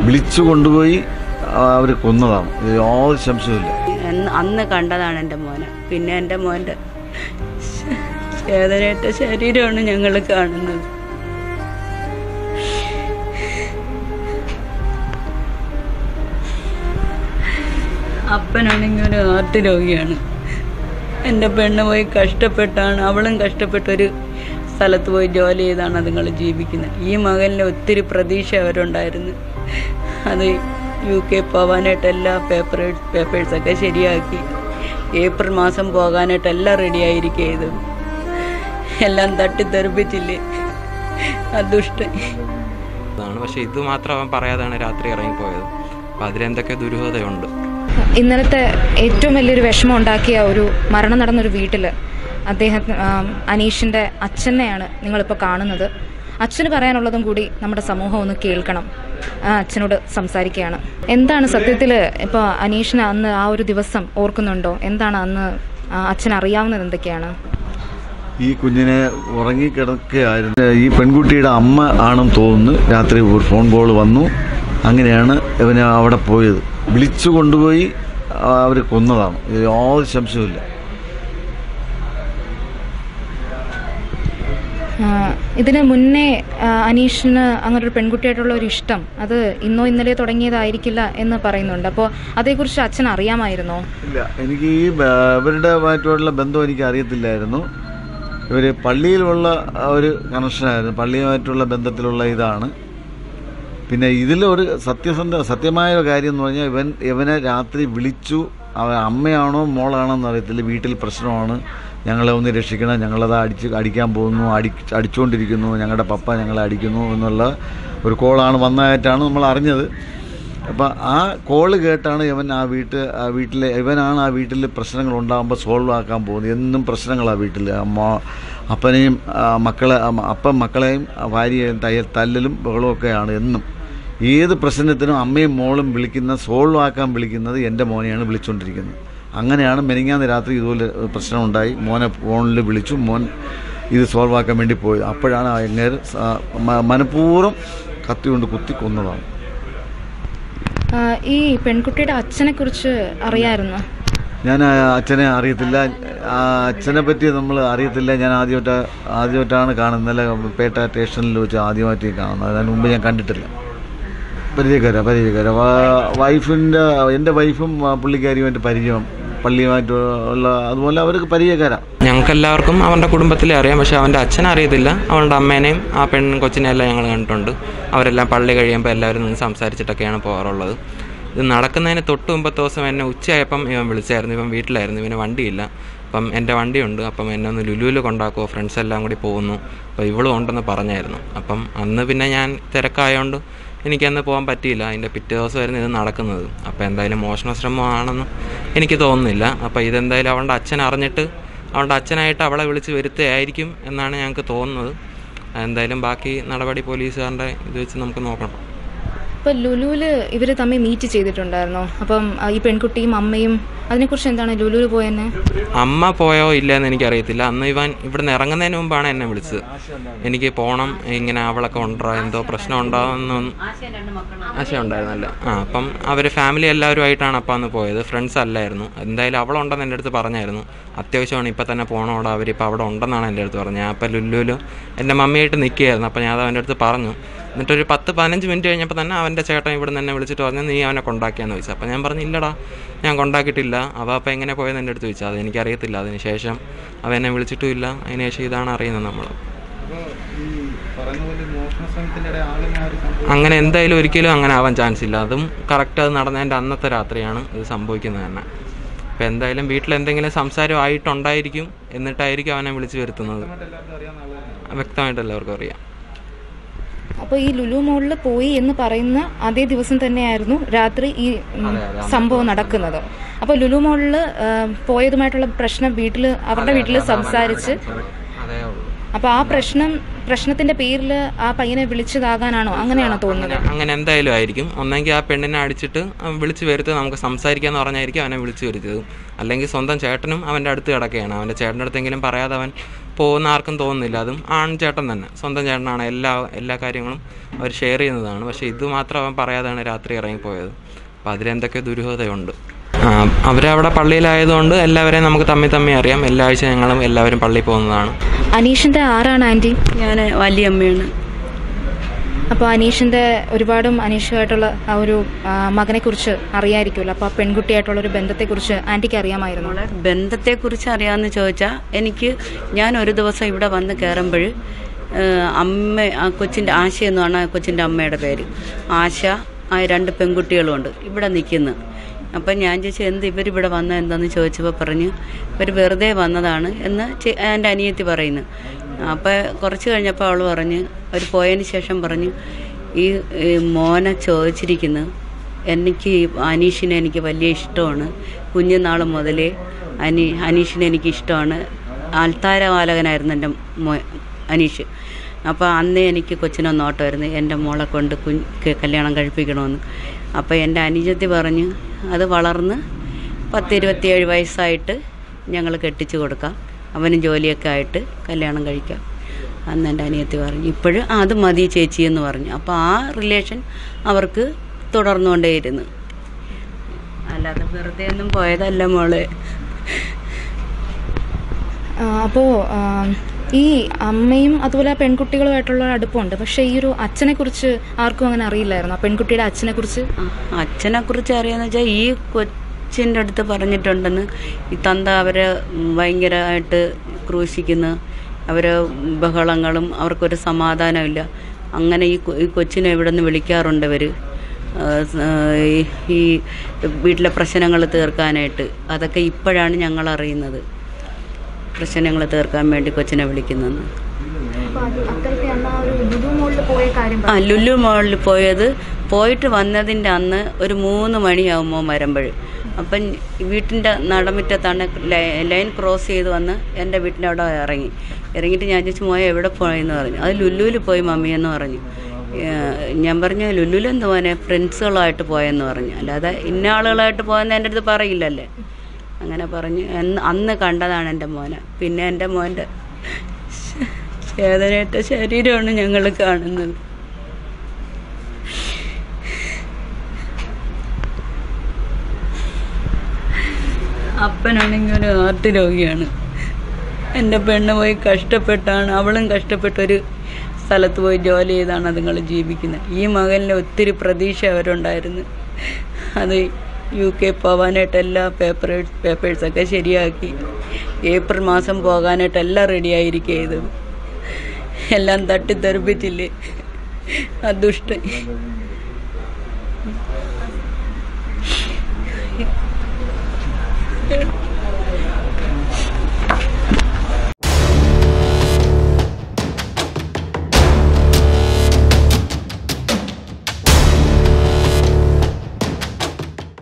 വിളിച്ചു കൊണ്ടുപോയി അവർ കൊന്നതാണ് ഇത് യാതൊരു സംശയമില്ല എന്ന് അന്ന് കണ്ടതാണ് എൻ്റെ മോനെ പിന്നെ എൻ്റെ മോൻ്റെ വേദനയേറ്റ ശരീരമാണ് ഞങ്ങൾ കാണുന്നത് അപ്പനാണെങ്കിൽ ഒരു ഹാർട്ട് രോഗിയാണ് എൻ്റെ പെണ്ണ് പോയി കഷ്ടപ്പെട്ടാണ് അവളും കഷ്ടപ്പെട്ടൊരു സ്ഥലത്ത് പോയി ജോലി ചെയ്താണ് അതുങ്ങൾ ജീവിക്കുന്നത് ഈ മകനിൽ ഒത്തിരി പ്രതീക്ഷ അവരുണ്ടായിരുന്നു അത് യു കെ പോകാനായിട്ട് എല്ലാ പേപ്പർ പേപ്പേഴ്സൊക്കെ ശരിയാക്കി ഏപ്രിൽ മാസം പോകാനായിട്ട് എല്ലാം റെഡിയായിരിക്കുക ചെയ്തു എല്ലാം തട്ടിത്തെറിപ്പിച്ചില്ലേ ആ ദുഷ്ടൻ അതാണ് പക്ഷെ ഇത് മാത്രം അവൻ പറയാതാണ് രാത്രി ഇറങ്ങിപ്പോയത് അപ്പം അതിലെന്തൊക്കെ ദുരൂഹതയുണ്ട് ഇന്നലത്തെ ഏറ്റവും വലിയൊരു വിഷമം ഉണ്ടാക്കിയ ഒരു മരണം നടന്നൊരു വീട്ടിൽ അദ്ദേഹം ആം, അനീഷിന്റെ അച്ഛനെയാണ് നിങ്ങളിപ്പോൾ കാണുന്നത് അച്ഛന് പറയാനുള്ളതും കൂടി നമ്മുടെ സമൂഹം ഒന്ന് കേൾക്കണം ആ അച്ഛനോട് സംസാരിക്കുകയാണ് എന്താണ് സത്യത്തിൽ ഇപ്പോൾ അനീഷിന് അന്ന് ആ ഒരു ദിവസം ഓർക്കുന്നുണ്ടോ എന്താണ് അന്ന് ആ അച്ഛൻ അറിയാവുന്നത് എന്തൊക്കെയാണ് ഈ കുഞ്ഞിനെ ഉറങ്ങിക്കിടക്കുകയായിരുന്നു ഈ പെൺകുട്ടിയുടെ അമ്മ ആണെന്ന് തോന്നുന്നു രാത്രി ഒരു ഫോൺ കോൾ വന്നു അങ്ങനെയാണ് ഇവന് അവിടെ പോയത് വിളിച്ചു കൊണ്ടുപോയി അവർ കൊന്നതാണ് ഇത് യാതൊരു സംശയമില്ല ആ, ഇതിന് മുന്നേ ആ, അനീഷിന് അങ്ങനെ ഒരു പെൺകുട്ടിയായിട്ടുള്ള ഒരു ഇഷ്ടം അത് ഇന്നോ ഇന്നലെ തുടങ്ങിയതായിരിക്കില്ല എന്ന് പറയുന്നുണ്ട് അപ്പോൾ അതേക്കുറിച്ച് അച്ഛൻ അറിയാമായിരുന്നോ ഇല്ല എനിക്ക് ഈ ബ- ഇവരുടെമായിട്ടുള്ള ബന്ധം എനിക്ക് അറിയത്തില്ലായിരുന്നു ഇവർ പള്ളിയിലുള്ള ആ ഒരു കണക്ഷനായിരുന്നു പള്ളിയുമായിട്ടുള്ള ബന്ധത്തിലുള്ള ഇതാണ് പിന്നെ ഇതിലൊരു സത്യസന്ധ സത്യമായ ഒരു കാര്യം എന്ന് പറഞ്ഞാൽ ഇവൻ ഇവനെ രാത്രി വിളിച്ചു അവൻ അമ്മയാണോ മോളാണോ എന്ന് അറിയത്തില്ല വീട്ടിൽ പ്രശ്നമാണ് ഞങ്ങളെ ഒന്ന് രക്ഷിക്കണം ഞങ്ങളത് അടിച്ച് അടിക്കാൻ പോകുന്നു അടി അടിച്ചുകൊണ്ടിരിക്കുന്നു ഞങ്ങളുടെ പപ്പ ഞങ്ങളെ അടിക്കുന്നു എന്നുള്ള ഒരു കോളാണ് വന്നതായിട്ടാണ് നമ്മൾ അറിഞ്ഞത് അപ്പം ആ കോള് കേട്ടാണ് ഇവൻ ആ വീട്ട് ആ വീട്ടിലെ ഇവനാണ് ആ വീട്ടിൽ പ്രശ്നങ്ങൾ ഉണ്ടാകുമ്പോൾ സോൾവ് ആക്കാൻ പോകുന്നത് എന്നും പ്രശ്നങ്ങളാണ് വീട്ടിൽ അമ്മ അപ്പനെയും ആ, മക്കളെ അമ്മ- അപ്പം മക്കളെയും ആ, ഭാര്യയെയും തയ്യൽ തല്ലലും ബഹളമൊക്കെയാണ് എന്നും ഏത് പ്രശ്നത്തിനും അമ്മയും മോളും വിളിക്കുന്ന സോൾവ് ആക്കാൻ വിളിക്കുന്നത് എൻ്റെ മോനെയാണ് വിളിച്ചുകൊണ്ടിരിക്കുന്നത് അങ്ങനെയാണ് മെനിങ്ങാന്ന് രാത്രി ഇതുപോലെ പ്രശ്നമുണ്ടായി മോനെ ഫോണിൽ വിളിച്ചു മോൻ ഇത് സോൾവ് ആക്കാൻ വേണ്ടി പോയത് അപ്പോഴാണ് ആ അങ്ങേര് സ- മ- മനഃപൂർവ്വം കത്തി കൊണ്ട് കുത്തി കൊന്നതാണ് ആ, ഈ പെൺകുട്ടിയുടെ അച്ഛനെ കുറിച്ച് അറിയായിരുന്നു ഞാൻ ആ അച്ഛനെ അറിയത്തില്ല ആ അച്ഛനെ പറ്റി നമ്മൾ അറിയത്തില്ല ഞാൻ ആദ്യമായിട്ട് ആദ്യമായിട്ടാണ് കാണുന്നത് ഇന്നലെ പേട്ട സ്റ്റേഷനിൽ വെച്ച് ആദ്യമായിട്ട് കാണുന്നത് അതിന് മുമ്പ് ഞാൻ കണ്ടിട്ടില്ല പരിചയക്കാര പരിചയക്കാര വൈഫിൻ്റെ എൻ്റെ വൈഫും ആ, പുള്ളിക്കാരിയുമായിട്ട് പരിചയം പള്ളിയുമായിട്ടുള്ള അതുപോലെ അവർക്ക് പരിചയക്കാരാ ഞങ്ങൾക്കെല്ലാവർക്കും അവൻ്റെ കുടുംബത്തിലെ അറിയാം പക്ഷെ അവൻ്റെ അച്ഛനെ അറിയത്തില്ല അവളുടെ അമ്മേനെയും ആ പെൺ കൊച്ചിനെയും എല്ലാം ഞങ്ങൾ കണ്ടിട്ടുണ്ട് അവരെല്ലാം പള്ളി കഴിയുമ്പോൾ എല്ലാവരും നിന്ന് സംസാരിച്ചിട്ടൊക്കെയാണ് പോകാറുള്ളത് ഇത് നടക്കുന്നതിന് തൊട്ട് മുമ്പത്തെ ദിവസം എന്നെ ഉച്ചയായപ്പം ഇവൻ വിളിച്ചായിരുന്നു ഇവൻ വീട്ടിലായിരുന്നു ഇവന് വണ്ടിയില്ല അപ്പം എൻ്റെ വണ്ടിയുണ്ട് അപ്പം എന്നെ ഒന്ന് ലുലുവിൽ കൊണ്ടാക്കുമോ ഫ്രണ്ട്സ് എല്ലാം കൂടി പോകുന്നു അപ്പോൾ ഇവളും ഉണ്ടെന്ന് പറഞ്ഞായിരുന്നു അപ്പം അന്ന് പിന്നെ ഞാൻ തിരക്കായതുകൊണ്ട് എനിക്കന്ന് പോകാൻ പറ്റിയില്ല അതിൻ്റെ പിറ്റേ ദിവസമായിരുന്നു ഇത് നടക്കുന്നത് അപ്പോൾ എന്തായാലും മോഷണ ശ്രമമാണെന്ന് എനിക്ക് തോന്നുന്നില്ല അപ്പോൾ ഇതെന്തായാലും അവളുടെ അച്ഛൻ അറിഞ്ഞിട്ട് അവളുടെ അച്ഛനായിട്ട് അവളെ വിളിച്ച് വരുത്തുകയായിരിക്കും എന്നാണ് ഞങ്ങൾക്ക് തോന്നുന്നത് എന്തായാലും ബാക്കി നടപടി പോലീസുകാരുടെ ഇത് വെച്ച് നമുക്ക് നോക്കണം ഇപ്പൊ ലുലുവില് ഇവര് തമ്മിൽ മീറ്റ് ചെയ്തിട്ടുണ്ടായിരുന്നോ അപ്പം ആ, ഈ പെൺകുട്ടിയും അമ്മയും അതിനെക്കുറിച്ച് എന്താണ് ലുലുവിൽ പോയെന്നെ അമ്മ പോയോ ഇല്ലയെന്ന് എനിക്കറിയത്തില്ല അന്ന് ഇവൻ ഇവിടുന്ന് ഇറങ്ങുന്നതിന് മുമ്പാണ് എന്നെ വിളിച്ചത് എനിക്ക് പോകണം ഇങ്ങനെ അവളൊക്കെ ഉണ്ടോ എന്തോ പ്രശ്നം ഉണ്ടാകുമെന്നൊന്നും ആശ ഉണ്ടായിരുന്നല്ല ആ അപ്പം അവർ ഫാമിലി എല്ലാവരുമായിട്ടാണ് അപ്പം അന്ന് പോയത് ഫ്രണ്ട്സ് അല്ലായിരുന്നു എന്തായാലും അവളുണ്ടെന്ന് എൻ്റെ അടുത്ത് പറഞ്ഞായിരുന്നു അത്യാവശ്യമാണ് ഇപ്പം തന്നെ പോകണോടാ അവരിപ്പോൾ അവിടെ ഉണ്ടെന്നാണ് എൻ്റെ അടുത്ത് പറഞ്ഞത് ഞാൻ അപ്പം ലുല്ലുവിൽ എൻ്റെ മമ്മിയായിട്ട് നിൽക്കുകയായിരുന്നു അപ്പം ഞാൻ അത് അവൻ്റെ അടുത്ത് പറഞ്ഞു എന്നിട്ടൊരു പത്ത് പതിനഞ്ച് മിനിറ്റ് കഴിഞ്ഞപ്പോൾ തന്നെ അവൻ്റെ ചേട്ടൻ ഇവിടെ നിന്ന് എന്നെ വിളിച്ചിട്ട് പറഞ്ഞു നീ അവനെ കൊണ്ടാക്കിയാന്ന് ചോദിച്ചു അപ്പം ഞാൻ പറഞ്ഞു ഇല്ലടാ ഞാൻ കൊണ്ടാക്കിയിട്ടില്ല അവ അപ്പം എങ്ങനെ പോയെന്ന് എൻ്റെ അടുത്ത് ചോദിച്ചു അത് എനിക്കറിയത്തില്ല അതിന് ശേഷം അവൻ എന്നെ വിളിച്ചിട്ടുമില്ല അതിന് ശേഷം ഇതാണ് അറിയുന്നത് നമ്മൾ അങ്ങനെ എന്തായാലും ഒരിക്കലും അങ്ങനെ ആവാൻ ചാൻസ് ഇല്ല അതും കറക്റ്റ് അത് നടന്നതിൻ്റെ അന്നത്തെ രാത്രിയാണ് ഇത് സംഭവിക്കുന്നത് തന്നെ അപ്പം എന്തായാലും വീട്ടിൽ എന്തെങ്കിലും സംസാരം ആയിട്ടുണ്ടായിരിക്കും എന്നിട്ടായിരിക്കും അവനെ വിളിച്ചു വരുത്തുന്നത് വ്യക്തമായിട്ട് എല്ലാവർക്കും അറിയാം അപ്പൊ ഈ ലുലു മോളിൽ പോയി എന്ന് പറയുന്ന അതേ ദിവസം തന്നെയായിരുന്നു രാത്രി ഈ ഉം, സംഭവം നടക്കുന്നത് അപ്പൊ ലുലു മോളിൽ പോയതുമായിട്ടുള്ള പ്രശ്നം വീട്ടിൽ അവരുടെ വീട്ടിൽ സംസാരിച്ച് അതേ ഉള്ളൂ അപ്പൊ ആ പ്രശ്നം പ്രശ്നത്തിന്റെ പേരിൽ ആ പയ്യനെ വിളിച്ചതാകാനാണോ അങ്ങനെയാണോ തോന്നുന്നത് അങ്ങനെ എന്തായാലും ആയിരിക്കും ഒന്നെങ്കിൽ ആ പെണ്ണിനെ അടിച്ചിട്ട് അവൻ വിളിച്ചു വരുത്തി നമുക്ക് സംസാരിക്കാന്ന് പറഞ്ഞായിരിക്കും അവനെ വിളിച്ചു വരുത്തിയത് അല്ലെങ്കിൽ സ്വന്തം ചേട്ടനും അവൻ്റെ അടുത്ത് കിടക്കുകയാണ് അവൻ്റെ ചേട്ടൻ്റെ അടുത്തെങ്കിലും പറയാതെ അവൻ പോകുന്ന ആർക്കും തോന്നുന്നില്ല അതും ആൺ ചേട്ടൻ തന്നെ സ്വന്തം ചേട്ടനാണ് എല്ലാ എല്ലാ കാര്യങ്ങളും അവർ ഷെയർ ചെയ്യുന്നതാണ് പക്ഷേ ഇത് മാത്രം അവൻ പറയാതെയാണ് രാത്രി ഇറങ്ങിപ്പോയത് അപ്പോൾ അതിലെന്തൊക്കെ ദുരൂഹതയുണ്ട് ആ, അവരവിടെ പള്ളിയിലായതുകൊണ്ട് എല്ലാവരെയും നമുക്ക് തമ്മി തമ്മി അറിയാം എല്ലാ ആഴ്ച ഞങ്ങളും എല്ലാവരും പള്ളിയിൽ പോകുന്നതാണ് അനീഷിന്റെ ആരാണ് ആന്റി ഞാൻ വലിയമ്മയാണ് അപ്പോൾ അനീഷിന്റെ ഒരുപാടും അനീഷുമായിട്ടുള്ള ആ ഒരു മകനെ കുറിച്ച് അറിയായിരിക്കുമല്ലോ അപ്പോൾ ആ പെൺകുട്ടിയായിട്ടുള്ള ഒരു ബന്ധത്തെക്കുറിച്ച് ആന്റിക്ക് അറിയാമായിരുന്നു മോളെ ബന്ധത്തെക്കുറിച്ച് അറിയാമെന്ന് ചോദിച്ചാൽ എനിക്ക് ഞാൻ ഒരു ദിവസം ഇവിടെ വന്ന് കയറുമ്പോൾ അമ്മ ആ കൊച്ചിൻ്റെ ആശ എന്നാണ് ആ കൊച്ചിൻ്റെ അമ്മയുടെ പേര് ആശ ആ രണ്ട് പെൺകുട്ടികളുമുണ്ട് ഇവിടെ നിൽക്കുന്നു അപ്പം ഞാൻ ചോദിച്ചു എന്ത് ഇവരിവിടെ വന്ന എന്താന്ന് ചോദിച്ചപ്പോൾ പറഞ്ഞു ഇവർ വെറുതെ വന്നതാണ് എന്ന് ചെ- എൻ്റെ അനിയത്തി പറയുന്നു അപ്പോൾ കുറച്ച് കഴിഞ്ഞപ്പോൾ അവൾ പറഞ്ഞ് അവർ പോയതിന് ശേഷം പറഞ്ഞു ഈ ഈ മോനെ ചോദിച്ചിരിക്കുന്നു എനിക്ക് ഈ അനീഷിനെ എനിക്ക് വലിയ ഇഷ്ടമാണ് കുഞ്ഞുനാൾ മുതലേ അനി അനീഷിനെ എനിക്ക് ഇഷ്ടമാണ് ആൽത്താരവാലകനായിരുന്നു എൻ്റെ മോ അനീഷ് അപ്പോൾ അന്നേ എനിക്ക് കൊച്ചിനെ നോട്ടമായിരുന്നു എൻ്റെ മോളെ കൊണ്ട് കുഞ്ഞ് ക- കല്യാണം കഴിപ്പിക്കണമെന്ന് അപ്പോൾ എൻ്റെ അനുജത്തി പറഞ്ഞ് അത് വളർന്ന് പത്ത് ഇരുപത്തിയേഴ് വയസ്സായിട്ട് ഞങ്ങൾ കെട്ടിച്ചു കൊടുക്കാം അവനും ജോലിയൊക്കെ ആയിട്ട് കല്യാണം കഴിക്കാം അന്ന് എൻ്റെ അനിയത്തി പറഞ്ഞു ഇപ്പോഴും അത് മതി ചേച്ചി എന്ന് പറഞ്ഞു അപ്പോൾ ആ റിലേഷൻ അവർക്ക് തുടർന്നുകൊണ്ടേയിരുന്നു അല്ലാതെ വെറുതെ ഒന്നും പോയതല്ല മോളെ അപ്പോൾ ഈ അമ്മയും അതുപോലെ ആ പെൺകുട്ടികളുമായിട്ടുള്ള അടുപ്പമുണ്ട് പക്ഷേ ഈ ഒരു അച്ഛനെ കുറിച്ച് ആർക്കും അങ്ങനെ അറിയില്ലായിരുന്നു ആ പെൺകുട്ടിയുടെ അച്ഛനെ കുറിച്ച് അച്ഛനെ കുറിച്ച് അറിയാന്ന് വെച്ചാൽ ഈ കൊച്ചിൻ്റെ അടുത്ത് പറഞ്ഞിട്ടുണ്ടെന്ന് ഈ തന്ത അവരെ ഭയങ്കരമായിട്ട് ക്രൂശിക്കുന്നു അവരെ ബഹളങ്ങളും അവർക്കൊരു സമാധാനമില്ല അങ്ങനെ ഈ കൊ- ഈ കൊച്ചിനെ ഇവിടെ നിന്ന് വിളിക്കാറുണ്ട് അവർ ഈ വീട്ടിലെ പ്രശ്നങ്ങൾ തീർക്കാനായിട്ട് അതൊക്കെ ഇപ്പോഴാണ് ഞങ്ങൾ അറിയുന്നത് പ്രശ്നങ്ങൾ തീർക്കാൻ വേണ്ടി കൊച്ചിനെ വിളിക്കുന്നതെന്ന് പോയ കാര്യം ആ ലുലു മോളിൽ പോയത് പോയിട്ട് വന്നതിൻ്റെ അന്ന് ഒരു മൂന്ന് മണിയാകുമ്പോൾ വരുമ്പോൾ അപ്പം വീട്ടിൻ്റെ നടമുറ്റത്താണ് ലൈ- ലൈൻ ക്രോസ് ചെയ്ത് വന്ന് എൻ്റെ വീട്ടിൻ്റെ അവിടെ ഇറങ്ങി ഇറങ്ങിയിട്ട് ഞാൻ ചോദിച്ചു മോയെ എവിടെ പോയെന്ന് പറഞ്ഞു അത് ലുലുവിൽ പോയി മമ്മി എന്ന് പറഞ്ഞു ഏഹ് ഞാൻ പറഞ്ഞു ലുലുവിൽ എന്ത് മോനെ ഫ്രണ്ട്സുകളായിട്ട് പോയെന്ന് പറഞ്ഞു അല്ലാതെ ഇന്ന ആളുകളായിട്ട് പോയെന്ന് എൻ്റെ അടുത്ത് പറയില്ലല്ലേ അങ്ങനെ പറഞ്ഞ് എന്ന് അന്ന് കണ്ടതാണ് എൻ്റെ മോനെ പിന്നെ എൻ്റെ മോൻ്റെ വേദനയേറ്റ ശരീരമാണ് ഞങ്ങൾ കാണുന്നത് അപ്പനാണെങ്കിൽ ഒരു ഹാർട്ട് രോഗിയാണ് എൻ്റെ പെണ്ണ് പോയി കഷ്ടപ്പെട്ടാണ് അവളും കഷ്ടപ്പെട്ടൊരു സ്ഥലത്ത് പോയി ജോലി ചെയ്താണ് അതുങ്ങൾ ജീവിക്കുന്നത് ഈ മകനിൽ ഒത്തിരി പ്രതീക്ഷ അവരുണ്ടായിരുന്നു അത് യു കെ പോകാനായിട്ട് എല്ലാ പേപ്പറേഴ്സ് പേപ്പേഴ്സൊക്കെ ശരിയാക്കി ഏപ്രിൽ മാസം പോകാനായിട്ട് എല്ലാം റെഡിയായിരിക്കുക ചെയ്തത് എല്ലാം തട്ടിത്തെറിപ്പിച്ചില്ലേ ആ ദുഷ്ടൻ